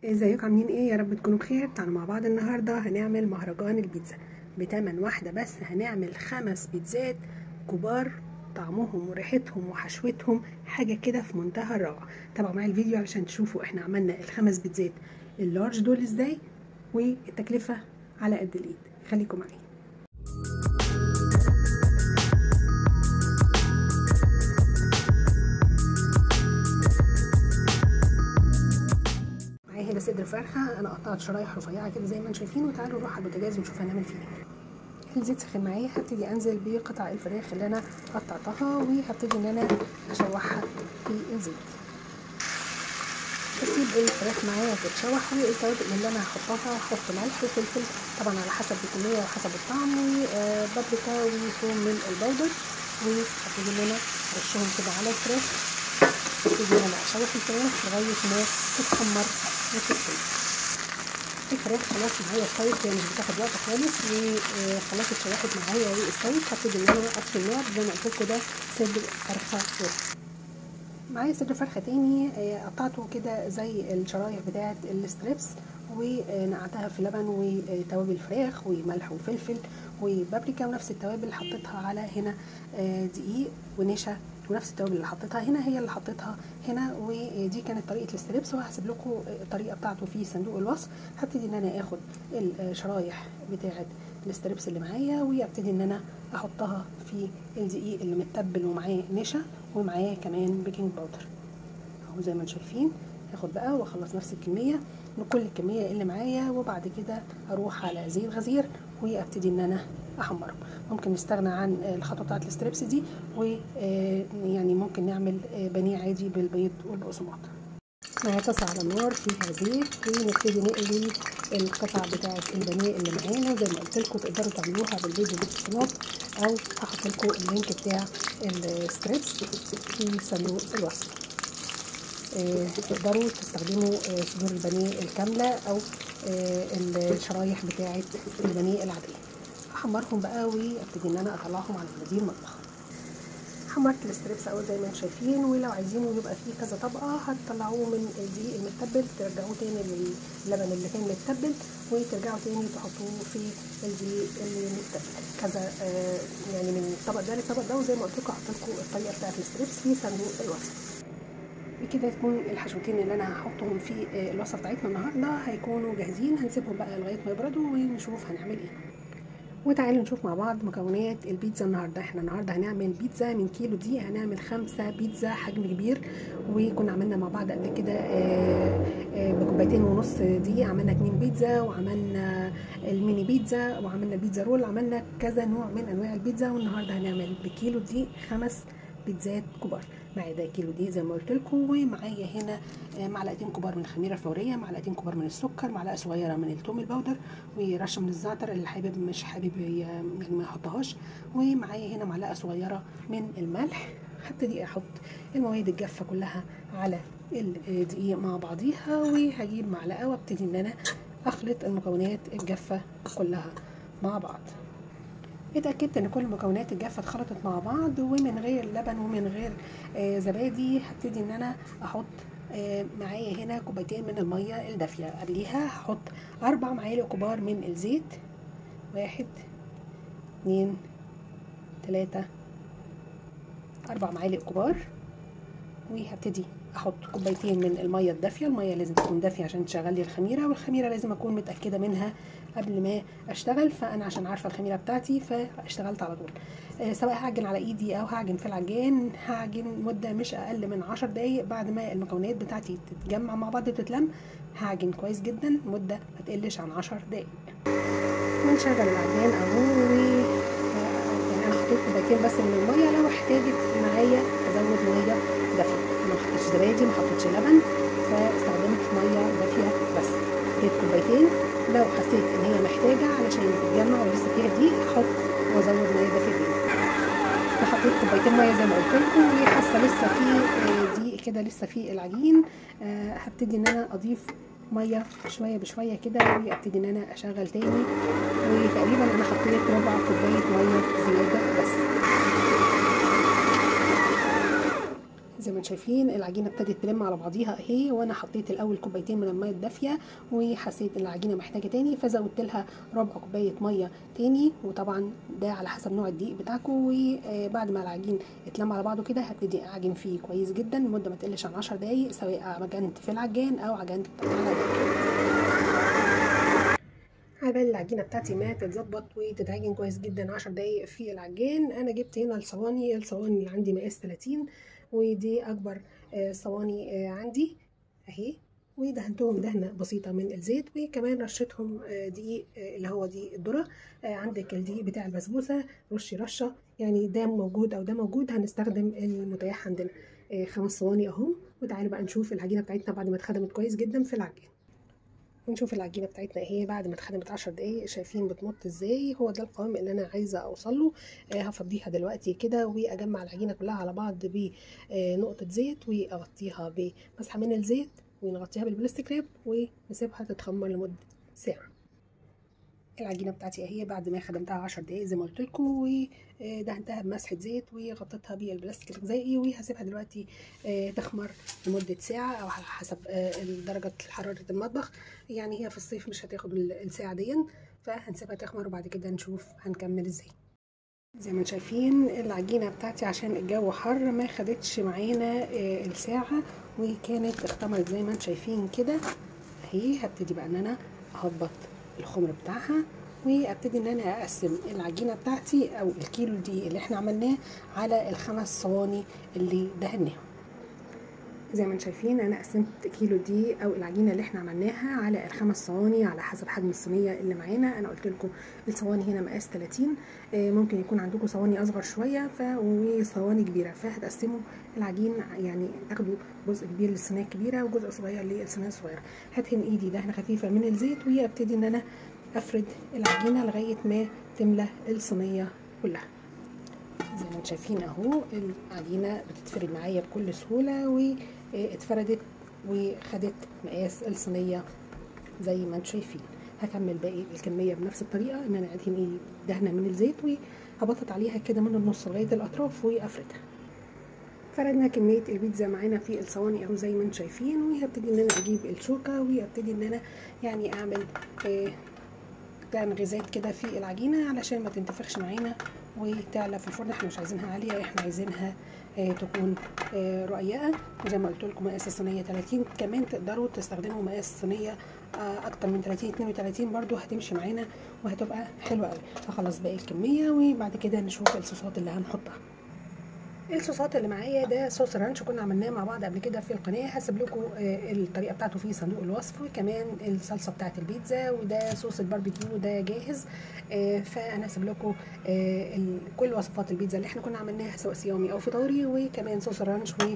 ازيكم عاملين ايه يا رب تكونوا بخير تعالوا مع بعض النهارده هنعمل مهرجان البيتزا بتمن واحده بس هنعمل خمس بيتزات كبار طعمهم وريحتهم وحشوتهم حاجه كده في منتهى الروعه تابعوا معايا الفيديو علشان تشوفوا احنا عملنا الخمس بيتزات اللارج دول ازاي والتكلفه على قد الايد خليكم معايا معايا هنا صدر فرخه انا قطعت شرايح رفيعه كده زي ما انتم شايفين وتعالوا نروح على البوتاجاز ونشوف هنعمل فيه ايه الزيت سخن معايا هبتدي انزل بقطع الفراخ اللي انا قطعتها وهبتدي ان انا اشوحها في الزيت بسيب الفراخ معايا تتشوح والتوابل اللي انا هحطها هحط ملح وفلفل طبعا على حسب الكميه وحسب الطعم وبابريكا وثوم من البودر وهبتدي ان انا ارشهم كده على الفراخ هبتدي ان انا اشوح الفراخ لغايه ما تتحمر وتستوي الفراخ خلاص معايا استوت هي مش بتاخد وقت خالص وخلاص اتشوحت معايا واستوت هبتدي ان انا اطفي النار زي ما قلت لكم ده صدر فرخه فرخه معايا صدر فرخه تاني قطعته كده زي الشرايح بتاعه الستريبس ونقعتها في لبن وتوابل فراخ وملح وفلفل وبابريكا ونفس التوابل اللي حطيتها على هنا دقيق ونشا ونفس التوابل اللي حطيتها هنا هي اللي حطيتها هنا ودي كانت طريقه الستريبس وهحسب لكم الطريقه بتاعته في صندوق الوصف هبتدي ان انا اخد الشرايح بتاعه الستريبس اللي معايا وابتدي ان انا احطها في الدقيق اللي متبل ومعاه نشا ومعاه كمان بيكنج باودر اهو زي ما انتم شايفين هاخد بقى واخلص نفس الكميه من كل الكميه اللي معايا وبعد كده اروح على زيت غزير وابتدي ان انا احمرهم ممكن نستغنى عن الخطوه بتاعه الستريبس دي ويعني ممكن نعمل بانيه عادي بالبيض والبقسماط معايا طاسه على النار فيها زيت ونبتدي نقلي القطع بتاعه البانيه اللي معانا زي ما قلت لكم تقدروا تعملوها بالبيض والبقسماط او هحط لكم اللينك بتاع الستريبس في صندوق الوصف آه تقدروا تستخدموا آه صدور البانيه الكامله او آه الشرايح بتاعه البانيه العاديه احمرهم بقى وابتدي ان انا اطلعهم على مناديل مطبخ حمرت الستريبس اول زي ما انتم شايفين ولو عايزينه يبقى فيه كذا طبقه هتطلعوه من الدقيق المتبل ترجعوه تاني للبن اللي كان متبل وترجعوا تاني تحطوه في الدقيق اللي متبل كذا آه يعني من الطبق ده للطبق ده وزي ما قلت لكم هحط لكم الطريقه بتاعت الستريبس في صندوق الوصف بكده تكون الحشوتين اللي انا هحطهم في الوصفه بتاعتنا النهارده هيكونوا جاهزين هنسيبهم بقى لغايه ما يبردوا ونشوف هنعمل ايه وتعالوا نشوف مع بعض مكونات البيتزا النهارده احنا النهارده هنعمل بيتزا من كيلو دي هنعمل خمسة بيتزا حجم كبير وكنا عملنا مع بعض قبل كده بكوبايتين ونص دي عملنا اتنين بيتزا وعملنا الميني بيتزا وعملنا البيتزا رول عملنا كذا نوع من انواع البيتزا والنهارده هنعمل بكيلو دي خمس بيتزات كبار معايا ده كيلو دي زي ما قلت لكم ومعايا هنا معلقتين كبار من الخميره الفوريه معلقتين كبار من السكر معلقه صغيره من التوم البودر ورشه من الزعتر اللي حابب مش حابب يعني ما يحطهاش ومعايا هنا معلقه صغيره من الملح هبتدي احط المواد الجافه كلها على الدقيق مع بعضيها وهجيب معلقه وابتدي ان انا اخلط المكونات الجافه كلها مع بعض اتاكدت ان كل المكونات الجافه اتخلطت مع بعض ومن غير لبن ومن غير آه زبادي هبتدي ان انا احط آه معايا هنا كوبايتين من الميه الدافيه قبليها هحط اربع معالق كبار من الزيت واحد اتنين تلاته اربع معالق كبار وهبتدي احط كوبايتين من الميه الدافيه الميه لازم تكون دافيه عشان تشغل لي الخميره والخميره لازم اكون متاكده منها قبل ما اشتغل فانا عشان عارفه الخميره بتاعتي فاشتغلت على طول أه سواء هعجن على ايدي او هعجن في العجان هعجن مده مش اقل من عشر دقايق بعد ما المكونات بتاعتي تتجمع مع بعض وتتلم هعجن كويس جدا مده ما تقلش عن عشر دقايق ونشغل العجان اهو يعني انا حطيت كوبايتين بس من الميه لو احتاجت معايا ازود ميه دافيه ما حطيتش زبادي ما حطيتش لبن فاستخدمت ميه دافيه بس حطيت كوبايتين لو حسيت ان هي محتاجه علشان تتجمع ولسه فيها دقيق احط وازود ميه دافيه تاني فحطيت كوبايتين ميه زي ما قلت لكم وحاسه لسه في دقيق كده لسه في العجين أه هبتدي ان انا اضيف ميه شويه بشويه كده وابتدي ان انا اشغل تاني وتقريبا انا حطيت ربع كوبايه ميه زياده بس زي ما انتم شايفين العجينه ابتدت تلم على بعضيها اهي وانا حطيت الاول كوبايتين من الميه الدافيه وحسيت ان العجينه محتاجه تاني فزودت لها ربع كوبايه ميه تاني وطبعا ده على حسب نوع الدقيق بتاعكم وبعد ما العجين اتلم على بعضه كده هبتدي اعجن فيه كويس جدا لمده ما تقلش عن 10 دقايق سواء عجنت في العجان او عجنت على على بال العجينه بتاعتي ما تتظبط وتتعجن كويس جدا 10 دقايق في العجان انا جبت هنا الصواني الصواني اللي عندي مقاس 30 ودي اكبر صواني عندي اهي ودهنتهم دهنه بسيطه من الزيت وكمان رشتهم دقيق اللي هو دي الذره عندك الدقيق بتاع البسبوسه رشي رشه يعني ده موجود او ده موجود هنستخدم المتاح عندنا خمس صواني اهم وتعالوا بقى نشوف العجينه بتاعتنا بعد ما اتخدمت كويس جدا في العجين ونشوف العجينه بتاعتنا اهي بعد ما اتخدمت 10 دقايق شايفين بتمط ازاي هو ده القوام اللي انا عايزه اوصل له آه هفضيها دلوقتي كده واجمع العجينه كلها على بعض بنقطه زيت واغطيها بمسحه من الزيت ونغطيها بالبلاستيك راب ونسيبها تتخمر لمده ساعه العجينه بتاعتي اهي بعد ما خدمتها 10 دقايق زي ما قلت لكم ودهنتها بمسحه زيت وغطيتها بالبلاستيك الغذائي وهسيبها دلوقتي تخمر لمده ساعه او على حسب درجه حراره المطبخ يعني هي في الصيف مش هتاخد الساعه دي فهنسيبها تخمر وبعد كده نشوف هنكمل ازاي زي ما شايفين العجينه بتاعتي عشان الجو حر ما خدتش معانا الساعه وكانت اختمرت زي ما انتم شايفين كده اهي هبتدي بقى ان انا اهبط الخمر بتاعها وابتدي ان انا اقسم العجينه بتاعتي او الكيلو دي اللي احنا عملناه على الخمس صواني اللي دهناهم زي ما انتم شايفين انا قسمت كيلو دي او العجينه اللي احنا عملناها على الخمس صواني على حسب حجم الصينيه اللي معانا انا قلت لكم الصواني هنا مقاس 30 ممكن يكون عندكم صواني اصغر شويه ف وصواني كبيره فهتقسموا العجين يعني تاخدوا جزء كبير للصينيه الكبيره وجزء صغير للصينيه الصغيره هدهن ايدي دهنه خفيفه من الزيت وابتدي ان انا افرد العجينه لغايه ما تملى الصينيه كلها زي ما انتم شايفين اهو العجينه بتتفرد معايا بكل سهوله واتفردت وخدت مقاس الصينيه زي ما انتم شايفين هكمل باقي الكميه بنفس الطريقه ان انا ادهن ايدي دهنه من الزيت وهبطط عليها كده من النص لغايه الاطراف وافردها فردنا كميه البيتزا معانا في الصواني اهو زي ما انتم شايفين وهبتدي ان انا اجيب الشوكه وابتدي ان انا يعني اعمل آه تنغيزات كده في العجينه علشان ما تنتفخش معانا وتعلى في الفرن احنا مش عايزينها عاليه احنا عايزينها آه تكون آه رقيقه زي ما قلت لكم مقاس الصينيه 30 كمان تقدروا تستخدموا مقاس صينيه آه اكتر من 30 32 برضو هتمشي معانا وهتبقى حلوه قوي هخلص باقي الكميه وبعد كده نشوف الصوصات اللي هنحطها الصوصات اللي معايا ده صوص رانش كنا عملناه مع بعض قبل كده في القناه هسيب لكم الطريقه بتاعته في صندوق الوصف وكمان الصلصه بتاعه البيتزا وده صوص الباربيكيو ده جاهز فانا هسيب لكم كل وصفات البيتزا اللي احنا كنا عملناها سواء صيامي او فطاري وكمان صوص الرانش و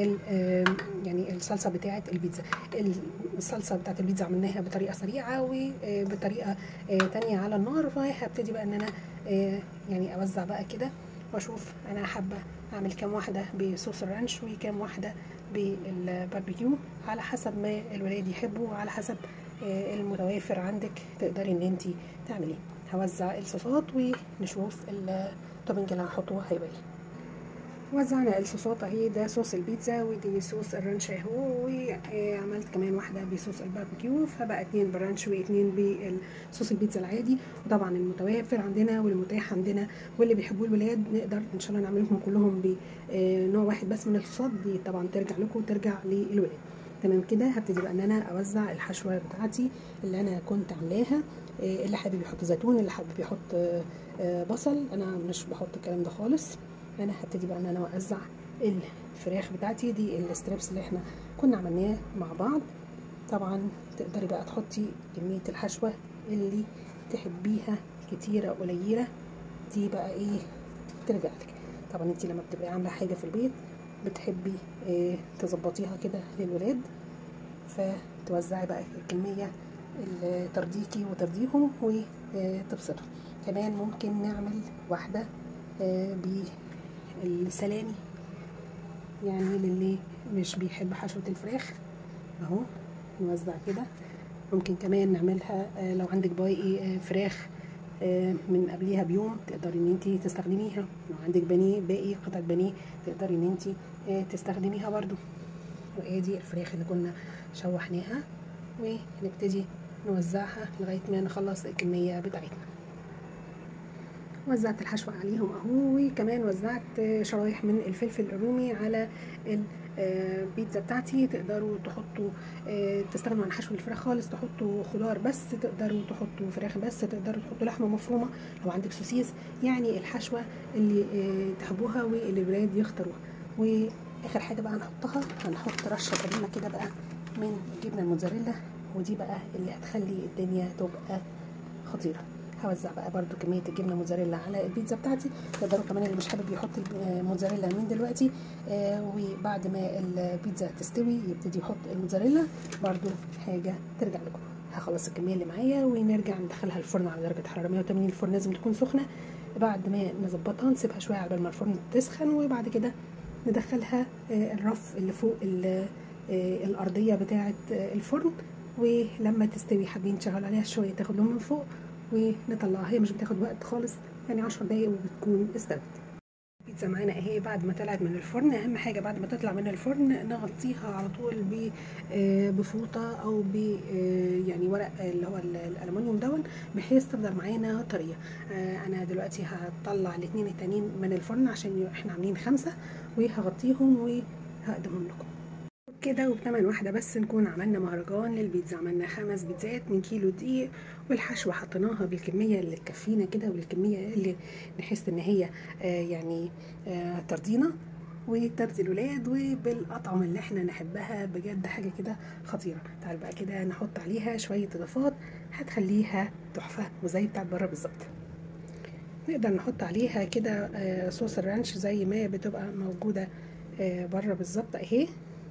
يعني الصلصه بتاعه البيتزا الصلصه بتاعه البيتزا عملناها بطريقه سريعه وبطريقه تانية على النار فهبتدي بقى ان انا يعني اوزع بقى كده واشوف انا حابه اعمل كام واحده بصوص الرانش وكام واحده بالباربيكيو على حسب ما الولاد يحبوا وعلى حسب المتوافر عندك تقدري ان انت تعمليه هوزع الصوصات ونشوف التوبنج اللي هنحطه هيبقى ايه وزعنا الصوصات اهي ده صوص البيتزا ودي صوص الرانش اهو وعملت كمان واحده بصوص الباربيكيو فبقى اتنين بالرانش واتنين بالصوص البيتزا العادي وطبعا المتوافر عندنا والمتاح عندنا واللي بيحبوه الولاد نقدر ان شاء الله نعمل لهم كلهم بنوع واحد بس من الصوصات دي طبعا ترجع لكم وترجع للولاد تمام كده هبتدي بقى ان انا اوزع الحشوه بتاعتي اللي انا كنت عاملاها اللي حابب يحط زيتون اللي حابب يحط بصل انا مش بحط الكلام ده خالص انا هبتدي بقى ان انا اوزع الفراخ بتاعتي دي الستريبس اللي احنا كنا عملناه مع بعض طبعا تقدري بقى تحطي كميه الحشوه اللي تحبيها كتيره قليله دي بقى ايه ترجع لك طبعا انت لما بتبقي عامله حاجه في البيت بتحبي إيه تظبطيها كده للولاد فتوزعي بقى الكميه اللي ترضيكي وترضيهم وتبسطهم كمان ممكن نعمل واحده آه بالسلامي يعني للي مش بيحب حشوة الفراخ اهو نوزع كده ممكن كمان نعملها آه لو عندك باقي آه فراخ من قبليها بيوم تقدري ان انت تستخدميها لو عندك بانيه باقي قطعه بانيه تقدري ان انت تستخدميها برضو وادي الفراخ اللي كنا شوحناها ونبتدي نوزعها لغايه ما نخلص الكميه بتاعتنا وزعت الحشوة عليهم اهو وكمان وزعت شرايح من الفلفل الرومي على البيتزا بتاعتي تقدروا تحطوا تستغنوا عن حشو الفراخ خالص تحطوا خضار بس تقدروا تحطوا فراخ بس تقدروا تحطوا لحمه مفرومه لو عندك سوسيس يعني الحشوه اللي تحبوها واللي الولاد يختاروها واخر حاجه بقى هنحطها هنحط رشه كمان كده بقى من الجبنه الموتزاريلا ودي بقى اللي هتخلي الدنيا تبقى خطيره هوزع بقى برده كميه الجبنه الموتزاريلا على البيتزا بتاعتي تقدروا كمان اللي مش حابب يحط الموتزاريلا من دلوقتي آه وبعد ما البيتزا تستوي يبتدي يحط الموتزاريلا برده حاجه ترجع لكم هخلص الكميه اللي معايا ونرجع ندخلها الفرن على درجه حراره 180 الفرن لازم تكون سخنه بعد ما نظبطها نسيبها شويه على ما الفرن تسخن وبعد كده ندخلها آه الرف اللي فوق آه الارضيه بتاعه الفرن ولما تستوي حابين تشغلوا عليها شويه تاخد لون من فوق ونطلعها هي مش بتاخد وقت خالص يعني 10 دقايق وبتكون استوت البيتزا معانا اهي بعد ما طلعت من الفرن اهم حاجه بعد ما تطلع من الفرن نغطيها على طول بفوطه او ب يعني ورق اللي هو الالومنيوم دون بحيث تفضل معانا طريه انا دلوقتي هطلع الاثنين التانيين من الفرن عشان احنا عاملين خمسه وهغطيهم وهقدمهم لكم كده وبتمن واحده بس نكون عملنا مهرجان للبيتزا عملنا خمس بيتزات من كيلو دقيق والحشوه حطيناها بالكميه اللي تكفينا كده والكميه اللي نحس ان هي آه يعني آه ترضينا وترضي الولاد وبالاطعمه اللي احنا نحبها بجد حاجه كده خطيره تعال بقى كده نحط عليها شويه اضافات هتخليها تحفه وزي بتاعت بره بالظبط نقدر نحط عليها كده آه صوص الرانش زي ما بتبقى موجوده بره بالظبط اهي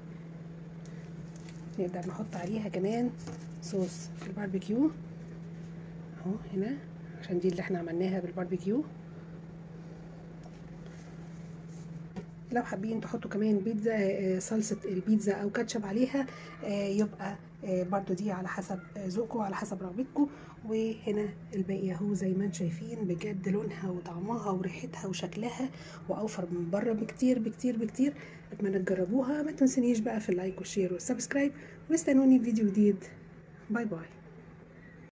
نقدر نحط عليها كمان صوص الباربيكيو اهو هنا عشان دي اللي احنا عملناها بالباربيكيو لو حابين تحطوا كمان بيتزا صلصة البيتزا او كاتشب عليها يبقى برضو دي على حسب ذوقكم وعلى حسب رغبتكم وهنا الباقي اهو زي ما انتم شايفين بجد لونها وطعمها وريحتها وشكلها واوفر من بره بكتير بكتير بكتير اتمنى تجربوها ما تنسونيش بقى في اللايك والشير والسبسكرايب واستنوني في فيديو جديد باي باي